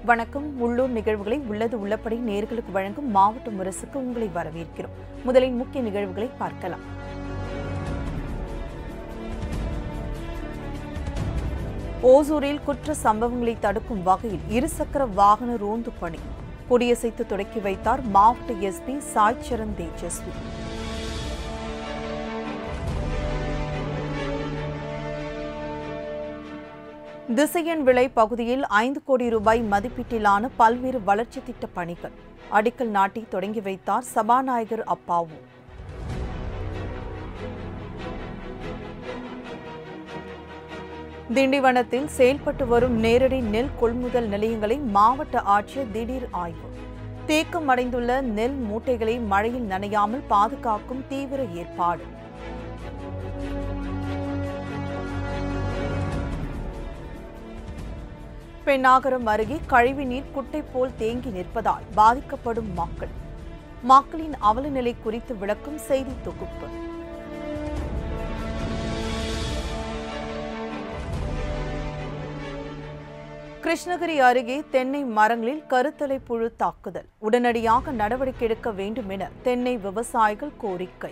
வணக்கம் உள்ளூர் நிகழ்வுகளை உள்ளது உள்ளபடி நேர்களுக்கு வழங்கும் மாவட்ட முரசுக்கு உங்களை வரவேற்கிறோம் முதலில் முக்கிய நிகழ்வுகளை பார்க்கலாம் ஓசூரில் குற்ற சம்பவங்களை தடுக்கும் வகையில் இருசக்கர வாகன ரோந்து பணி கொடியசைத்து தொடக்கி வைத்தார் மாவட்ட எஸ்பி சாய் சரண் தேஜஸ்வி திசையன் விளை பகுதியில் ஐந்து கோடி ரூபாய் மதிப்பீட்டிலான பல்வேறு வளர்ச்சி திட்ட பணிகள் அடிக்கல் நாட்டி தொடங்கி வைத்தார் சபாநாயகர் அப்பாவு திண்டிவனத்தில் செயல்பட்டு வரும் நேரடி நெல் கொள்முதல் நிலையங்களை மாவட்ட ஆட்சியர் திடீர் ஆய்வு தேக்கம் அடைந்துள்ள நெல் மூட்டைகளை மழையில் நனையாமல் பாதுகாக்கும் தீவிர ஏற்பாடு பெண்ணாகரம் அருகே கழிவுநீர் குட்டை போல் தேங்கி நிற்பதால் பாதிக்கப்படும் மக்கள் மக்களின் அவல நிலை குறித்து விளக்கும் செய்தி தொகுப்பு கிருஷ்ணகிரி அருகே தென்னை மரங்களில் கருத்தலை புழு தாக்குதல் உடனடியாக நடவடிக்கை எடுக்க வேண்டும் என தென்னை விவசாயிகள் கோரிக்கை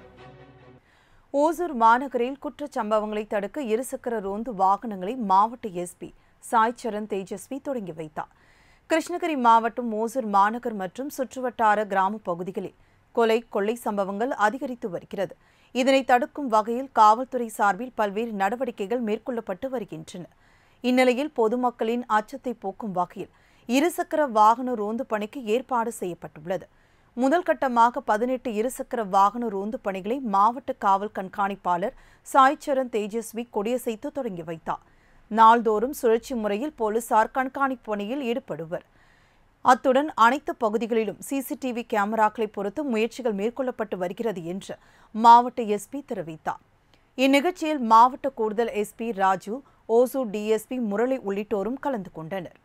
ஓசூர் மாநகரில் குற்றச் சம்பவங்களை தடுக்க இருசக்கர ரோந்து வாகனங்களை மாவட்ட எஸ்பி சாய் சரண் தேஜஸ்வி தொடங்கி வைத்தார் கிருஷ்ணகிரி மாவட்டம் ஓசூர் மாநகர் மற்றும் சுற்றுவட்டார கிராம பகுதிகளில் கொலை கொள்ளை சம்பவங்கள் அதிகரித்து வருகிறது இதனை தடுக்கும் வகையில் காவல்துறை சார்பில் பல்வேறு நடவடிக்கைகள் மேற்கொள்ளப்பட்டு வருகின்றன இந்நிலையில் பொதுமக்களின் அச்சத்தை போக்கும் வகையில் இருசக்கர வாகன ரோந்து பணிக்கு ஏற்பாடு செய்யப்பட்டுள்ளது முதல் கட்டமாக பதினெட்டு இருசக்கர வாகன ரோந்து பணிகளை மாவட்ட காவல் கண்காணிப்பாளர் சாய் சரண் தேஜஸ்வி கொடியசைத்து தொடங்கி வைத்தார் நாள்தோறும் சுழற்சி முறையில் போலீசார் கண்காணிப்பு பணியில் ஈடுபடுவர் அத்துடன் அனைத்து பகுதிகளிலும் சிசிடிவி கேமராக்களை பொறுத்து முயற்சிகள் மேற்கொள்ளப்பட்டு வருகிறது என்று மாவட்ட எஸ்பி தெரிவித்தார் இந்நிகழ்ச்சியில் மாவட்ட கூடுதல் எஸ்பி ராஜு ஓசூர் டிஎஸ்பி முரளி உள்ளிட்டோரும் கலந்து கொண்டனர்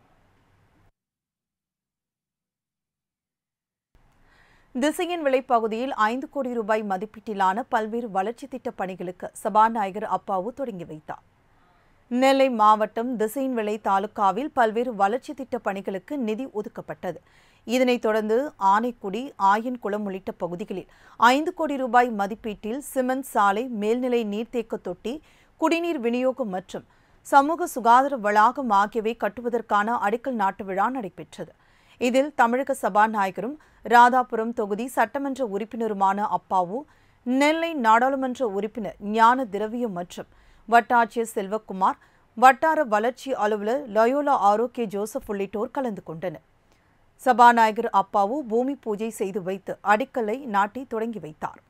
திசையின் விலைப்பகுதியில் ஐந்து கோடி ரூபாய் மதிப்பீட்டிலான பல்வேறு வளர்ச்சி திட்ட பணிகளுக்கு சபாநாயகர் அப்பாவு தொடங்கி வைத்தார் நெல்லை மாவட்டம் திசையின் விளை தாலுகாவில் பல்வேறு வளர்ச்சி திட்ட பணிகளுக்கு நிதி ஒதுக்கப்பட்டது இதனைத் தொடர்ந்து ஆனைக்குடி ஆயன்குளம் உள்ளிட்ட பகுதிகளில் ஐந்து கோடி ரூபாய் மதிப்பீட்டில் சிமெண்ட் சாலை மேல்நிலை நீர்த்தேக்க தொட்டி குடிநீர் விநியோகம் மற்றும் சமூக சுகாதார வளாகம் ஆகியவை கட்டுவதற்கான அடிக்கல் நாட்டு விழா நடைபெற்றது இதில் தமிழக சபாநாயகரும் ராதாபுரம் தொகுதி சட்டமன்ற உறுப்பினருமான அப்பாவு நெல்லை நாடாளுமன்ற உறுப்பினர் ஞான திரவியம் மற்றும் வட்டாட்சியர் செல்வகுமார் வட்டார வளர்ச்சி அலுவலர் லயோலா ஆரோக்கிய ஜோசப் உள்ளிட்டோர் கலந்து கொண்டனர் சபாநாயகர் அப்பாவு பூமி பூஜை செய்து வைத்து அடிக்கல்லை நாட்டி தொடங்கி வைத்தார்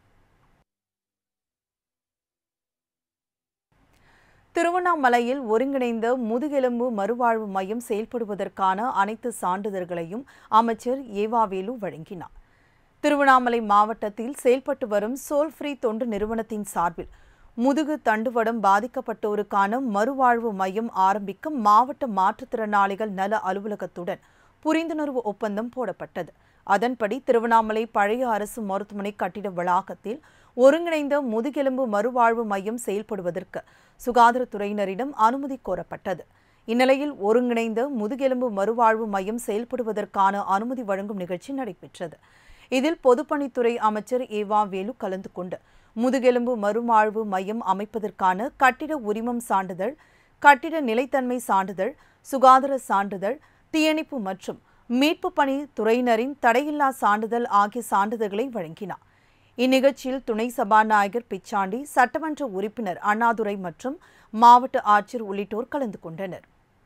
திருவண்ணாமலையில் ஒருங்கிணைந்த முதுகெலும்பு மறுவாழ்வு மையம் செயல்படுவதற்கான அனைத்து சான்றிதழ்களையும் அமைச்சர் ஏவாவேலு வழங்கினார் திருவண்ணாமலை மாவட்டத்தில் செயல்பட்டு வரும் சோல் ஃப்ரீ தொண்டு நிறுவனத்தின் சார்பில் முதுகு தண்டுவடம் பாதிக்கப்பட்டோருக்கான மறுவாழ்வு மையம் ஆரம்பிக்க மாவட்ட மாற்றுத்திறனாளிகள் நல அலுவலகத்துடன் புரிந்துணர்வு ஒப்பந்தம் போடப்பட்டது அதன்படி திருவண்ணாமலை பழைய அரசு மருத்துவமனை கட்டிட வளாகத்தில் ஒருங்கிணைந்த முதுகெலும்பு மறுவாழ்வு மையம் செயல்படுவதற்கு சுகாதாரத்துறையினரிடம் அனுமதி கோரப்பட்டது இந்நிலையில் ஒருங்கிணைந்த முதுகெலும்பு மறுவாழ்வு மையம் செயல்படுவதற்கான அனுமதி வழங்கும் நிகழ்ச்சி நடைபெற்றது இதில் பொதுப்பணித்துறை அமைச்சர் ஏவா வேலு கலந்து கொண்டு முதுகெலும்பு மறுவாழ்வு மையம் அமைப்பதற்கான கட்டிட உரிமம் சான்றிதழ் கட்டிட நிலைத்தன்மை சான்றிதழ் சுகாதார சான்றிதழ் தீயணைப்பு மற்றும் மீட்பு பணி துறையினரின் தடையில்லா சான்றிதழ் ஆகிய சான்றிதழ்களை வழங்கினார் இந்நிகழ்ச்சியில் துணை சபாநாயகர் பிச்சாண்டி சட்டமன்ற உறுப்பினர் அண்ணாதுரை மற்றும் மாவட்ட ஆட்சியர் உள்ளிட்டோர் கலந்து கொண்டனர்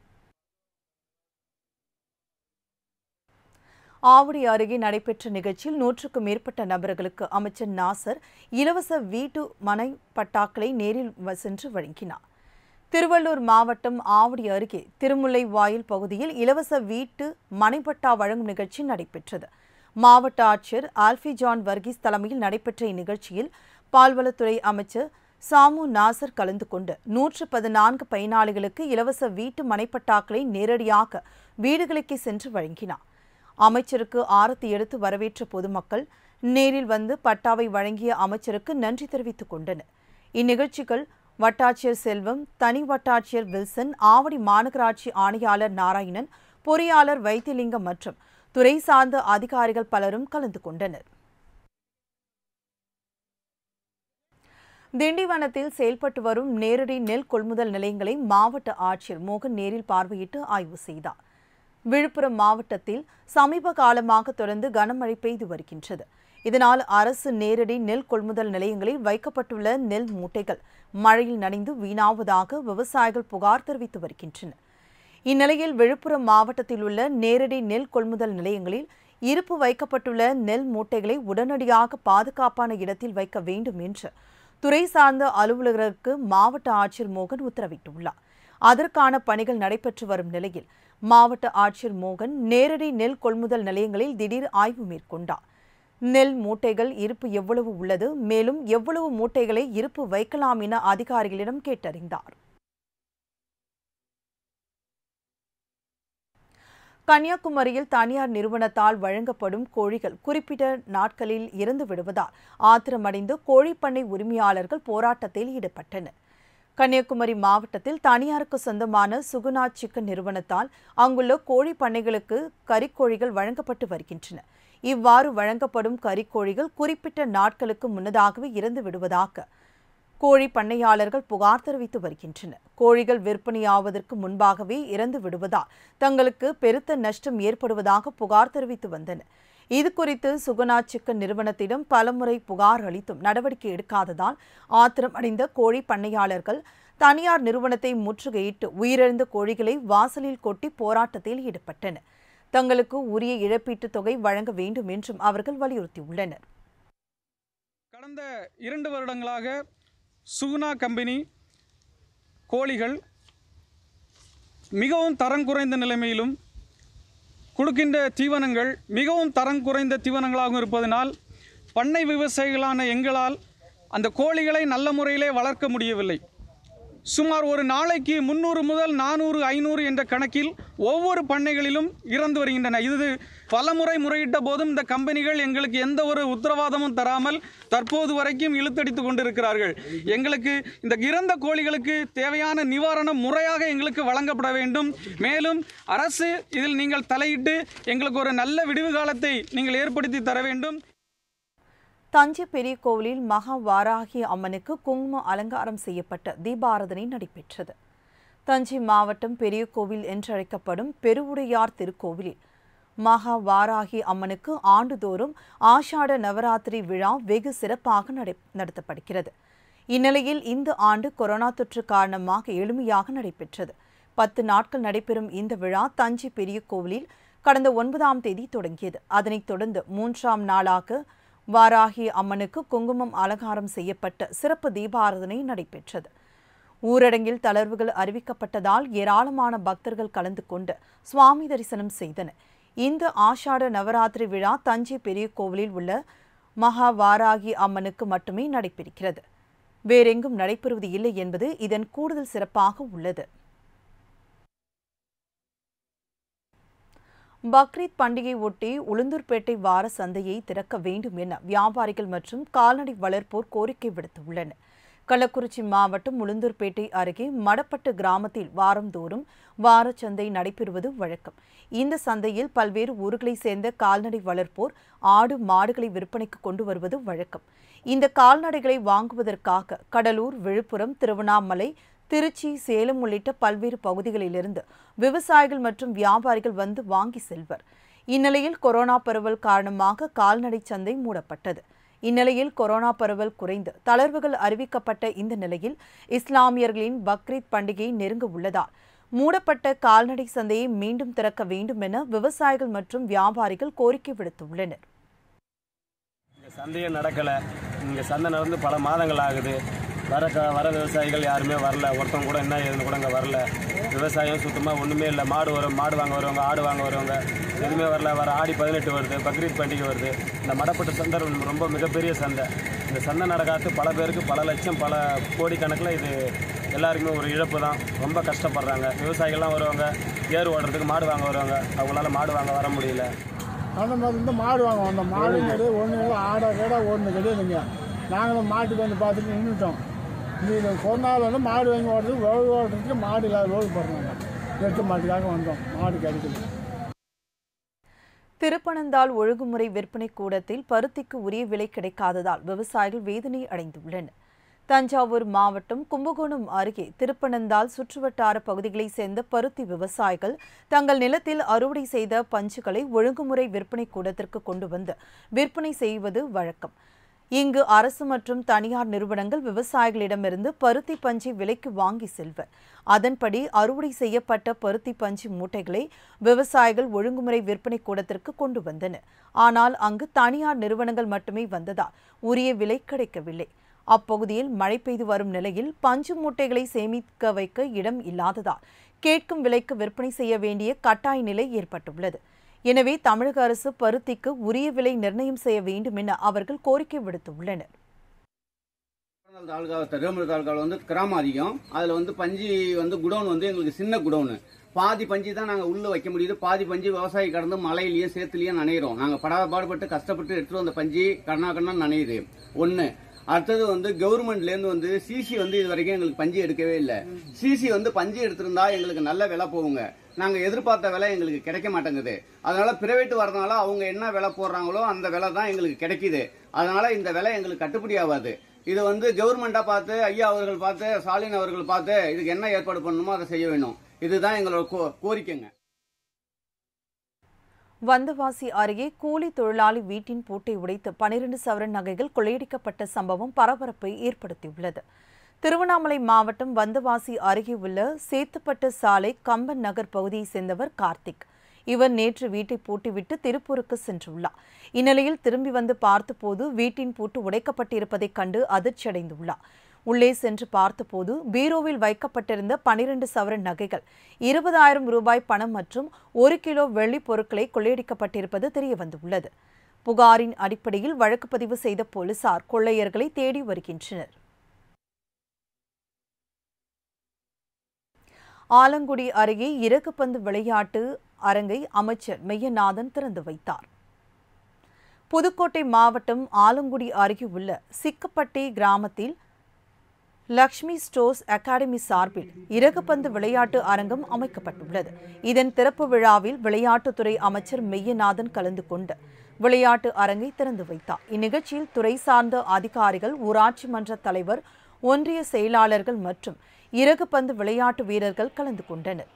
ஆவடி அருகே நடைபெற்ற நிகழ்ச்சியில் நூற்றுக்கும் மேற்பட்ட நபர்களுக்கு அமைச்சர் நாசர் இலவச வீட்டு மனை பட்டாக்களை நேரில் சென்று வழங்கினார் திருவள்ளூர் மாவட்டம் ஆவடி அருகே திருமுல்லை வாயில் பகுதியில் இலவச வீட்டு மனைப்பட்டா வழங்கும் நிகழ்ச்சி நடைபெற்றது மாவட்ட ஆட்சியர் ஆல்ஃபி ஜான் வர்கீஸ் தலைமையில் நடைபெற்ற இந்நிகழ்ச்சியில் பால்வளத்துறை அமைச்சர் சாமு நாசர் கலந்து கொண்டு நூற்று பதினான்கு பயனாளிகளுக்கு இலவச வீட்டு மனைப்பட்டாக்களை நேரடியாக வீடுகளுக்கே சென்று வழங்கினார் அமைச்சருக்கு ஆரத்தி எடுத்து வரவேற்ற பொதுமக்கள் நேரில் வந்து பட்டாவை வழங்கிய அமைச்சருக்கு நன்றி தெரிவித்துக் கொண்டனர் இந்நிகழ்ச்சிகள் வட்டாட்சியர் செல்வம் தனி வட்டாட்சியர் வில்சன் ஆவடி மாநகராட்சி ஆணையாளர் நாராயணன் பொறியாளர் வைத்திலிங்கம் மற்றும் துறை சார்ந்த அதிகாரிகள் பலரும் கலந்து கொண்டனர் திண்டிவனத்தில் செயல்பட்டு வரும் நேரடி நெல் கொள்முதல் நிலையங்களை மாவட்ட ஆட்சியர் மோகன் நேரில் பார்வையிட்டு ஆய்வு செய்தார் விழுப்புரம் மாவட்டத்தில் சமீப காலமாக தொடர்ந்து கனமழை பெய்து வருகின்றது இதனால் அரசு நேரடி நெல் கொள்முதல் நிலையங்களில் வைக்கப்பட்டுள்ள நெல் மூட்டைகள் மழையில் நனைந்து வீணாவதாக விவசாயிகள் புகார் தெரிவித்து வருகின்றனர் இந்நிலையில் விழுப்புரம் மாவட்டத்தில் உள்ள நேரடி நெல் கொள்முதல் நிலையங்களில் இருப்பு வைக்கப்பட்டுள்ள நெல் மூட்டைகளை உடனடியாக பாதுகாப்பான இடத்தில் வைக்க வேண்டும் என்று துறை சார்ந்த அலுவலர்களுக்கு மாவட்ட ஆட்சியர் மோகன் உத்தரவிட்டுள்ளார் அதற்கான பணிகள் நடைபெற்று வரும் நிலையில் மாவட்ட ஆட்சியர் மோகன் நேரடி நெல் கொள்முதல் நிலையங்களில் திடீர் ஆய்வு மேற்கொண்டார் நெல் மூட்டைகள் இருப்பு எவ்வளவு உள்ளது மேலும் எவ்வளவு மூட்டைகளை இருப்பு வைக்கலாம் என அதிகாரிகளிடம் கேட்டறிந்தார் கன்னியாகுமரியில் தனியார் நிறுவனத்தால் வழங்கப்படும் கோழிகள் குறிப்பிட்ட நாட்களில் இறந்து விடுவதால் ஆத்திரமடைந்து கோழிப்பண்ணை உரிமையாளர்கள் போராட்டத்தில் ஈடுபட்டனர் கன்னியாகுமரி மாவட்டத்தில் தனியாருக்கு சொந்தமான சுகுணா சிக்கன் நிறுவனத்தால் அங்குள்ள கோழி பண்ணைகளுக்கு கறிக்கோழிகள் வழங்கப்பட்டு வருகின்றன இவ்வாறு வழங்கப்படும் கறிக்கோழிகள் குறிப்பிட்ட நாட்களுக்கு முன்னதாகவே இறந்து விடுவதாக கோழி பண்ணையாளர்கள் புகார் தெரிவித்து வருகின்றனர் கோழிகள் விற்பனையாவதற்கு முன்பாகவே இறந்து விடுவதால் தங்களுக்கு பெருத்த நஷ்டம் ஏற்படுவதாக புகார் தெரிவித்து வந்தனர் இதுகுறித்து சுகுணா சிக்கன் நிறுவனத்திடம் பலமுறை புகார் அளித்தும் நடவடிக்கை எடுக்காததால் ஆத்திரம் அடைந்த கோழி பண்ணையாளர்கள் தனியார் நிறுவனத்தை முற்றுகையிட்டு உயிரிழந்த கோழிகளை வாசலில் கொட்டி போராட்டத்தில் ஈடுபட்டனர் தங்களுக்கு உரிய இழப்பீட்டுத் தொகை வழங்க வேண்டும் என்றும் அவர்கள் வலியுறுத்தியுள்ளனர் கடந்த இரண்டு வருடங்களாக சுகுணா கம்பெனி கோழிகள் மிகவும் தரம் குறைந்த நிலைமையிலும் கொடுக்கின்ற தீவனங்கள் மிகவும் தரம் குறைந்த தீவனங்களாகவும் இருப்பதனால் பண்ணை விவசாயிகளான எங்களால் அந்த கோழிகளை நல்ல முறையிலே வளர்க்க முடியவில்லை சுமார் ஒரு நாளைக்கு முந்நூறு முதல் நானூறு ஐநூறு என்ற கணக்கில் ஒவ்வொரு பண்ணைகளிலும் இறந்து வருகின்றன இது பலமுறை முறையிட்ட போதும் இந்த கம்பெனிகள் எங்களுக்கு எந்த ஒரு உத்தரவாதமும் தராமல் தற்போது வரைக்கும் இழுத்தடித்து கொண்டிருக்கிறார்கள் எங்களுக்கு இந்த இறந்த கோழிகளுக்கு தேவையான நிவாரணம் முறையாக எங்களுக்கு வழங்கப்பட வேண்டும் மேலும் அரசு இதில் நீங்கள் தலையிட்டு எங்களுக்கு ஒரு நல்ல விடுவு காலத்தை நீங்கள் ஏற்படுத்தி தர வேண்டும் தஞ்சை பெரிய கோவிலில் மகா வாராகி அம்மனுக்கு குங்கும அலங்காரம் செய்யப்பட்ட தீபாராதனை நடைபெற்றது தஞ்சை மாவட்டம் பெரிய கோவில் என்றழைக்கப்படும் பெருவுடையார் திருக்கோவிலில் மகா வாராகி அம்மனுக்கு ஆண்டுதோறும் ஆஷாட நவராத்திரி விழா வெகு சிறப்பாக நடை நடத்தப்படுகிறது இந்நிலையில் இந்த ஆண்டு கொரோனா தொற்று காரணமாக எளிமையாக நடைபெற்றது பத்து நாட்கள் நடைபெறும் இந்த விழா தஞ்சை பெரிய கோவிலில் கடந்த ஒன்பதாம் தேதி தொடங்கியது அதனைத் தொடர்ந்து மூன்றாம் நாளாக வாராகி அம்மனுக்கு குங்குமம் அலங்காரம் செய்யப்பட்ட சிறப்பு தீபாராதனை நடைபெற்றது ஊரடங்கில் தளர்வுகள் அறிவிக்கப்பட்டதால் ஏராளமான பக்தர்கள் கலந்து கொண்டு சுவாமி தரிசனம் செய்தனர் இந்த ஆஷாட நவராத்திரி விழா தஞ்சை பெரிய கோவிலில் உள்ள மகா வாராகி அம்மனுக்கு மட்டுமே நடைபெறுகிறது வேறெங்கும் நடைபெறுவது இல்லை என்பது இதன் கூடுதல் சிறப்பாக உள்ளது பக்ரீத் பண்டிகை ஒட்டி உளுந்தூர்பேட்டை வார சந்தையை திறக்க வேண்டும் என வியாபாரிகள் மற்றும் கால்நடை வளர்ப்போர் கோரிக்கை விடுத்துள்ளனர் கள்ளக்குறிச்சி மாவட்டம் உளுந்தூர்பேட்டை அருகே மடப்பட்டு கிராமத்தில் வாரந்தோறும் வாரச்சந்தை நடைபெறுவது வழக்கம் இந்த சந்தையில் பல்வேறு ஊர்களைச் சேர்ந்த கால்நடை வளர்ப்போர் ஆடு மாடுகளை விற்பனைக்கு கொண்டு வருவது வழக்கம் இந்த கால்நடைகளை வாங்குவதற்காக கடலூர் விழுப்புரம் திருவண்ணாமலை திருச்சி சேலம் உள்ளிட்ட பல்வேறு பகுதிகளிலிருந்து விவசாயிகள் மற்றும் வியாபாரிகள் வந்து வாங்கி செல்வர் இந்நிலையில் கொரோனா பரவல் காரணமாக கால்நடை சந்தை மூடப்பட்டது இந்நிலையில் கொரோனா பரவல் குறைந்து தளர்வுகள் அறிவிக்கப்பட்ட இந்த நிலையில் இஸ்லாமியர்களின் பக்ரீத் பண்டிகை நெருங்க உள்ளதால் மூடப்பட்ட கால்நடை சந்தையை மீண்டும் திறக்க வேண்டும் என விவசாயிகள் மற்றும் வியாபாரிகள் கோரிக்கை விடுத்துள்ளனர் இங்கே சந்தையே நடக்கலை இங்கே சந்தை நடந்து பல மாதங்கள் ஆகுது வர க வர விவசாயிகள் யாருமே வரல ஒருத்தவங்க கூட என்ன ஏதுன்னு கூட இங்கே வரல விவசாயம் சுத்தமாக ஒன்றுமே இல்லை மாடு வரும் மாடு வாங்க வருவாங்க ஆடு வாங்க வருவாங்க எதுவுமே வரல வர ஆடி பதினெட்டு வருது பக்ரீத் பண்டிகை வருது இந்த மடப்பட்டு சந்தை ரொம்ப மிகப்பெரிய சந்தை இந்த சந்தை நடக்காத்து பல பேருக்கு பல லட்சம் பல கோடி கணக்கில் இது எல்லாருக்குமே ஒரு இழப்பு தான் ரொம்ப கஷ்டப்படுறாங்க விவசாயிகள்லாம் வருவாங்க ஏர் ஓடுறதுக்கு மாடு வாங்க வருவாங்க அவங்களால மாடு வாங்க வர முடியல அந்த மாதிரி வந்து மாடு வாங்குவோம் அந்த மாடு கிடையாது ஒன்று கிடையாது ஆடை கிடையாது ஒன்று கிடையாதுங்க நாங்களும் மாட்டுக்கு வந்து பார்த்துட்டு நின்றுட்டோம் இது கொரோனாவில் வந்து மாடு வாங்கி ஓடுறதுக்கு ரோடு ஓடுறதுக்கு மாடு இல்லாத ரோடு போடுறாங்க எட்டு மாட்டுக்காக வந்தோம் மாடு கிடைக்கல திருப்பனந்தாள் ஒழுங்குமுறை விற்பனை கூடத்தில் பருத்திக்கு உரிய விலை கிடைக்காததால் விவசாயிகள் வேதனை அடைந்துள்ளனர் தஞ்சாவூர் மாவட்டம் கும்பகோணம் அருகே திருப்பனந்தாள் சுற்றுவட்டார பகுதிகளைச் சேர்ந்த பருத்தி விவசாயிகள் தங்கள் நிலத்தில் அறுவடை செய்த பஞ்சுகளை ஒழுங்குமுறை விற்பனை கூடத்திற்கு கொண்டு வந்து விற்பனை செய்வது வழக்கம் இங்கு அரசு மற்றும் தனியார் நிறுவனங்கள் விவசாயிகளிடமிருந்து பருத்தி பஞ்சை விலைக்கு வாங்கி செல்வர் அதன்படி அறுவடை செய்யப்பட்ட பருத்தி பஞ்சு மூட்டைகளை விவசாயிகள் ஒழுங்குமுறை விற்பனை கூடத்திற்கு கொண்டு வந்தனர் ஆனால் அங்கு தனியார் நிறுவனங்கள் மட்டுமே வந்ததால் உரிய விலை கிடைக்கவில்லை அப்பகுதியில் மழை பெய்து வரும் நிலையில் பஞ்சு மூட்டைகளை சேமிக்க வைக்க இடம் இல்லாததால் கேட்கும் விலைக்கு விற்பனை செய்ய வேண்டிய கட்டாய நிலை ஏற்பட்டுள்ளது எனவே தமிழக அரசு பருத்திக்கு உரிய விலை நிர்ணயம் செய்ய வேண்டும் என அவர்கள் கோரிக்கை விடுத்துள்ளனர் திருவண்ணாமலை தாலுகா திருவண்ணாமலை தாலுகாவில் வந்து கிராமம் அதிகம் அதில் வந்து பஞ்சு வந்து குடோன் வந்து எங்களுக்கு சின்ன குடோனு பாதி பஞ்சு தான் நாங்கள் உள்ளே வைக்க முடியுது பாதி பஞ்சு விவசாயி கடந்து மலையிலையும் சேத்துலையும் நனையிறோம் நாங்கள் படாத பாடுபட்டு கஷ்டப்பட்டு எடுத்துட்டு வந்த பஞ்சு கண்ணா கண்ணா நனையுது ஒன்று அடுத்தது வந்து கவர்மெண்ட்லேருந்து வந்து சிசி வந்து இது வரைக்கும் எங்களுக்கு பஞ்சு எடுக்கவே இல்லை சிசி வந்து பஞ்சு எடுத்திருந்தா எங்களுக்கு நல்ல விலை போகுங்க நாங்கள் எதிர்பார்த்த விலை எங்களுக்கு கிடைக்க மாட்டேங்குது அதனால பிரைவேட் வரதுனால அவங்க என்ன விலை போடுறாங்களோ அந்த விலை தான் எங்களுக்கு கிடைக்குது அதனால இந்த விலை எங்களுக்கு கட்டுப்படி ஆகாது இது வந்து கவர்மெண்டா பார்த்து ஐயா அவர்கள் பார்த்து ஸ்டாலின் அவர்கள் பார்த்து இதுக்கு என்ன ஏற்பாடு பண்ணணுமோ அதை செய்ய வேணும் இதுதான் எங்களோட கோ- கோரிக்கைங்க வந்தவாசி அருகே கூலி தொழிலாளி வீட்டின் பூட்டை உடைத்து பனிரெண்டு சவரன் நகைகள் கொள்ளையடிக்கப்பட்ட சம்பவம் பரபரப்பை ஏற்படுத்தியுள்ளது திருவண்ணாமலை மாவட்டம் வந்தவாசி அருகே உள்ள சேத்துப்பட்டு சாலை கம்பன் நகர் பகுதியைச் சேர்ந்தவர் கார்த்திக் இவர் நேற்று வீட்டை பூட்டிவிட்டு திருப்பூருக்கு சென்றுள்ளார் இந்நிலையில் திரும்பி வந்து பார்த்தபோது வீட்டின் பூட்டு உடைக்கப்பட்டிருப்பதைக் கண்டு அதிர்ச்சியடைந்துள்ளார் உள்ளே சென்று பார்த்தபோது பீரோவில் வைக்கப்பட்டிருந்த பனிரெண்டு சவரன் நகைகள் இருபதாயிரம் ரூபாய் பணம் மற்றும் ஒரு கிலோ வெள்ளிப் பொருட்களை கொள்ளையடிக்கப்பட்டிருப்பது தெரியவந்துள்ளது புகாரின் அடிப்படையில் வழக்கு பதிவு செய்த போலீசார் கொள்ளையர்களை தேடி வருகின்றனர் ஆலங்குடி அருகே இறகுப்பந்து விளையாட்டு அரங்கை அமைச்சர் மெய்யநாதன் திறந்து வைத்தார் புதுக்கோட்டை மாவட்டம் ஆலங்குடி அருகே உள்ள சிக்கப்பட்டி கிராமத்தில் லக்ஷ்மி ஸ்டோர்ஸ் அகாடமி சார்பில் இறகுப்பந்து விளையாட்டு அரங்கம் அமைக்கப்பட்டுள்ளது இதன் திறப்பு விழாவில் விளையாட்டுத்துறை அமைச்சர் மெய்யநாதன் கலந்து கொண்டு விளையாட்டு அரங்கை திறந்து வைத்தார் இந்நிகழ்ச்சியில் துறை சார்ந்த அதிகாரிகள் ஊராட்சி மன்ற தலைவர் ஒன்றிய செயலாளர்கள் மற்றும் இறகுப்பந்து விளையாட்டு வீரர்கள் கலந்து கொண்டனர்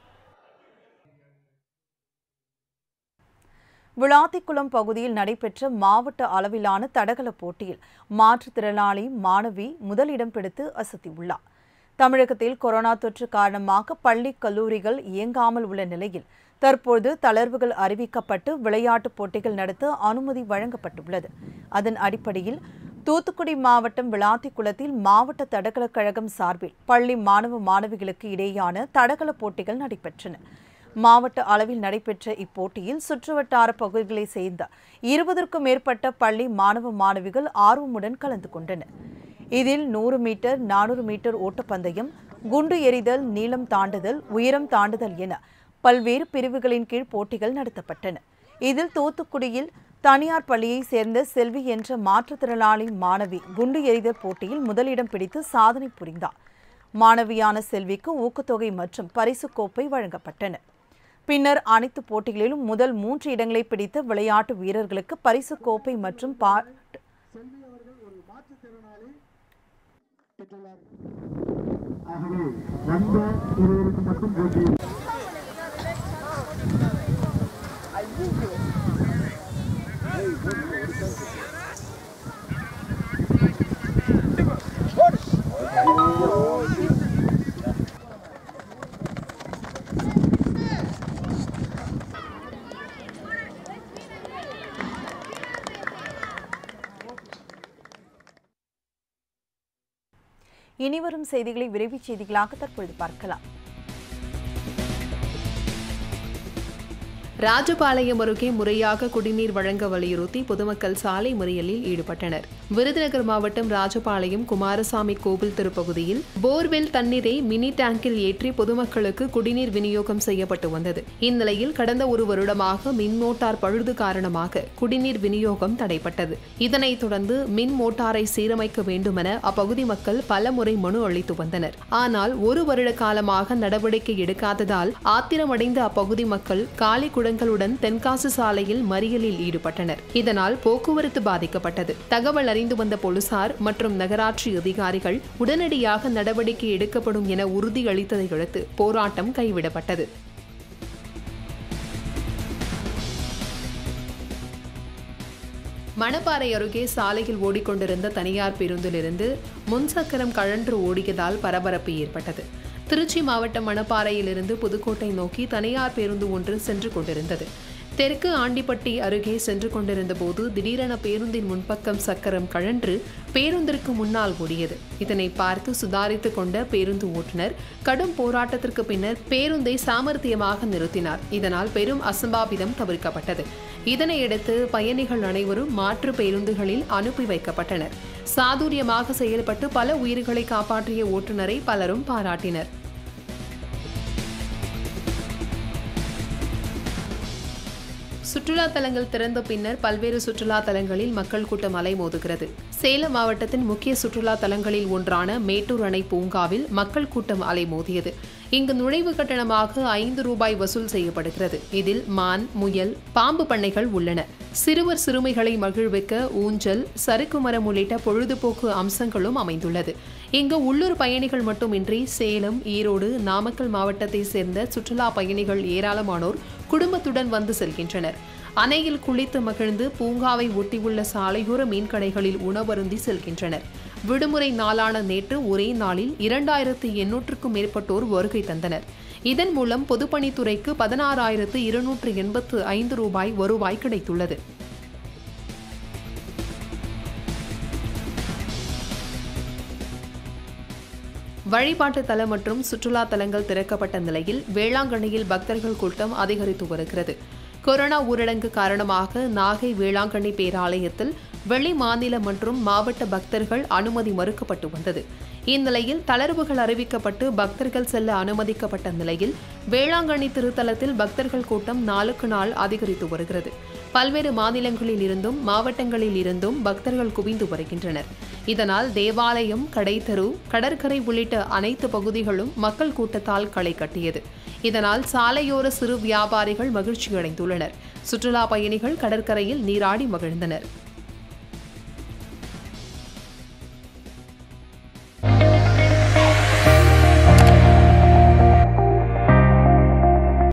விளாத்திக்குளம் பகுதியில் நடைபெற்ற மாவட்ட அளவிலான தடகள போட்டியில் மாற்றுத்திறனாளி மாணவி முதலிடம் பிடித்து அசத்தியுள்ளார் தமிழகத்தில் கொரோனா தொற்று காரணமாக பள்ளி கல்லூரிகள் இயங்காமல் உள்ள நிலையில் தற்போது தளர்வுகள் அறிவிக்கப்பட்டு விளையாட்டுப் போட்டிகள் நடத்த அனுமதி வழங்கப்பட்டுள்ளது அதன் அடிப்படையில் தூத்துக்குடி மாவட்டம் விளாத்திக்குளத்தில் மாவட்ட தடகளக் கழகம் சார்பில் பள்ளி மாணவ மாணவிகளுக்கு இடையேயான தடகள போட்டிகள் நடைபெற்றன மாவட்ட அளவில் நடைபெற்ற இப்போட்டியில் சுற்றுவட்டார பகுதிகளைச் சேர்ந்த இருபதற்கும் மேற்பட்ட பள்ளி மாணவ மாணவிகள் ஆர்வமுடன் கலந்து கொண்டனர் இதில் நூறு மீட்டர் நானூறு மீட்டர் ஓட்டப்பந்தயம் குண்டு எறிதல் நீளம் தாண்டுதல் உயரம் தாண்டுதல் என பல்வேறு பிரிவுகளின் கீழ் போட்டிகள் நடத்தப்பட்டன இதில் தூத்துக்குடியில் தனியார் பள்ளியைச் சேர்ந்த செல்வி என்ற மாற்றுத்திறனாளி மாணவி குண்டு எறிதல் போட்டியில் முதலிடம் பிடித்து சாதனை புரிந்தார் மாணவியான செல்விக்கு ஊக்கத்தொகை மற்றும் பரிசுக் கோப்பை வழங்கப்பட்டன பின்னர் அனைத்து போட்டிகளிலும் முதல் மூன்று இடங்களை பிடித்த விளையாட்டு வீரர்களுக்கு பரிசுக் கோப்பை மற்றும் பாராட்டு ஆகவே வந்த இருவருக்கு மட்டும் போட்டி இனிவரும் செய்திகளை விரைவுச் செய்திகளாக தற்பொழுது பார்க்கலாம் ராஜபாளையம் அருகே முறையாக குடிநீர் வழங்க வலியுறுத்தி பொதுமக்கள் சாலை மறியலில் ஈடுபட்டனர் விருதுநகர் மாவட்டம் ராஜபாளையம் குமாரசாமி கோவில் திருப்பகுதியில் போர்வெல் தண்ணீரை மினி டேங்கில் ஏற்றி பொதுமக்களுக்கு குடிநீர் விநியோகம் செய்யப்பட்டு வந்தது இந்நிலையில் கடந்த ஒரு வருடமாக மின் மோட்டார் பழுது காரணமாக குடிநீர் விநியோகம் தடைப்பட்டது இதனைத் தொடர்ந்து மின் மோட்டாரை சீரமைக்க வேண்டுமென அப்பகுதி மக்கள் பலமுறை மனு அளித்து வந்தனர் ஆனால் ஒரு வருட காலமாக நடவடிக்கை எடுக்காததால் ஆத்திரமடைந்த அப்பகுதி மக்கள் காலி குடங்களுடன் தென்காசி சாலையில் மறியலில் ஈடுபட்டனர் இதனால் போக்குவரத்து பாதிக்கப்பட்டது தகவல் அறிந்து வந்த போலீசார் மற்றும் நகராட்சி அதிகாரிகள் உடனடியாக நடவடிக்கை எடுக்கப்படும் என உறுதியளித்ததை அடுத்து போராட்டம் கைவிடப்பட்டது மணப்பாறை அருகே சாலையில் ஓடிக்கொண்டிருந்த தனியார் பேருந்திலிருந்து முன்சக்கரம் கழன்று ஓடியதால் பரபரப்பு ஏற்பட்டது திருச்சி மாவட்டம் மணப்பாறையிலிருந்து புதுக்கோட்டை நோக்கி தனியார் பேருந்து ஒன்று சென்று கொண்டிருந்தது தெற்கு ஆண்டிப்பட்டி அருகே சென்று கொண்டிருந்த போது திடீரென பேருந்தின் முன்பக்கம் சக்கரம் கழன்று பேருந்திற்கு முன்னால் ஓடியது இதனை பார்த்து சுதாரித்துக் கொண்ட பேருந்து ஓட்டுநர் கடும் போராட்டத்திற்கு பின்னர் பேருந்தை சாமர்த்தியமாக நிறுத்தினார் இதனால் பெரும் அசம்பாவிதம் தவிர்க்கப்பட்டது இதனையடுத்து பயணிகள் அனைவரும் மாற்று பேருந்துகளில் அனுப்பி வைக்கப்பட்டனர் சாதுரியமாக செயல்பட்டு பல உயிர்களை காப்பாற்றிய ஓட்டுநரை பலரும் பாராட்டினர் சுற்றுலா தலங்கள் திறந்த பின்னர் பல்வேறு சுற்றுலா தலங்களில் மக்கள் கூட்டம் அலைமோதுகிறது சேலம் மாவட்டத்தின் முக்கிய சுற்றுலா தலங்களில் ஒன்றான மேட்டூர் அணை பூங்காவில் மக்கள் கூட்டம் அலைமோதியது இங்கு நுழைவு கட்டணமாக ஐந்து ரூபாய் வசூல் செய்யப்படுகிறது இதில் மான் முயல் பாம்பு பண்ணைகள் உள்ளன சிறுவர் சிறுமிகளை மகிழ்விக்க ஊஞ்சல் சறுக்கு மரம் உள்ளிட்ட பொழுதுபோக்கு அம்சங்களும் அமைந்துள்ளது இங்கு உள்ளூர் பயணிகள் மட்டுமின்றி சேலம் ஈரோடு நாமக்கல் மாவட்டத்தை சேர்ந்த சுற்றுலா பயணிகள் ஏராளமானோர் குடும்பத்துடன் வந்து செல்கின்றனர் அணையில் குளித்து மகிழ்ந்து பூங்காவை ஒட்டியுள்ள சாலையோர மீன்கடைகளில் உணவருந்தி செல்கின்றனர் விடுமுறை நாளான நேற்று ஒரே நாளில் இரண்டாயிரத்து எண்ணூற்றுக்கும் மேற்பட்டோர் வருகை தந்தனர் இதன் மூலம் பொதுப்பணித்துறைக்கு பதினாறாயிரத்து இருநூற்று எண்பத்து ஐந்து ரூபாய் வருவாய் கிடைத்துள்ளது வழிபாட்டு தலம் மற்றும் சுற்றுலா தலங்கள் திறக்கப்பட்ட நிலையில் வேளாங்கண்ணியில் பக்தர்கள் கூட்டம் அதிகரித்து வருகிறது கொரோனா ஊரடங்கு காரணமாக நாகை வேளாங்கண்ணி பேராலயத்தில் வெளி மாநில மற்றும் மாவட்ட பக்தர்கள் அனுமதி மறுக்கப்பட்டு வந்தது இந்நிலையில் தளர்வுகள் அறிவிக்கப்பட்டு பக்தர்கள் செல்ல அனுமதிக்கப்பட்ட நிலையில் வேளாங்கண்ணி திருத்தலத்தில் பக்தர்கள் கூட்டம் நாளுக்கு நாள் அதிகரித்து வருகிறது பல்வேறு மாநிலங்களில் இருந்தும் மாவட்டங்களில் இருந்தும் பக்தர்கள் குவிந்து வருகின்றனர் இதனால் தேவாலயம் கடைத்தெரு கடற்கரை உள்ளிட்ட அனைத்து பகுதிகளும் மக்கள் கூட்டத்தால் களை கட்டியது இதனால் சாலையோர சிறு வியாபாரிகள் மகிழ்ச்சியடைந்துள்ளனர் சுற்றுலா பயணிகள் கடற்கரையில் நீராடி மகிழ்ந்தனர்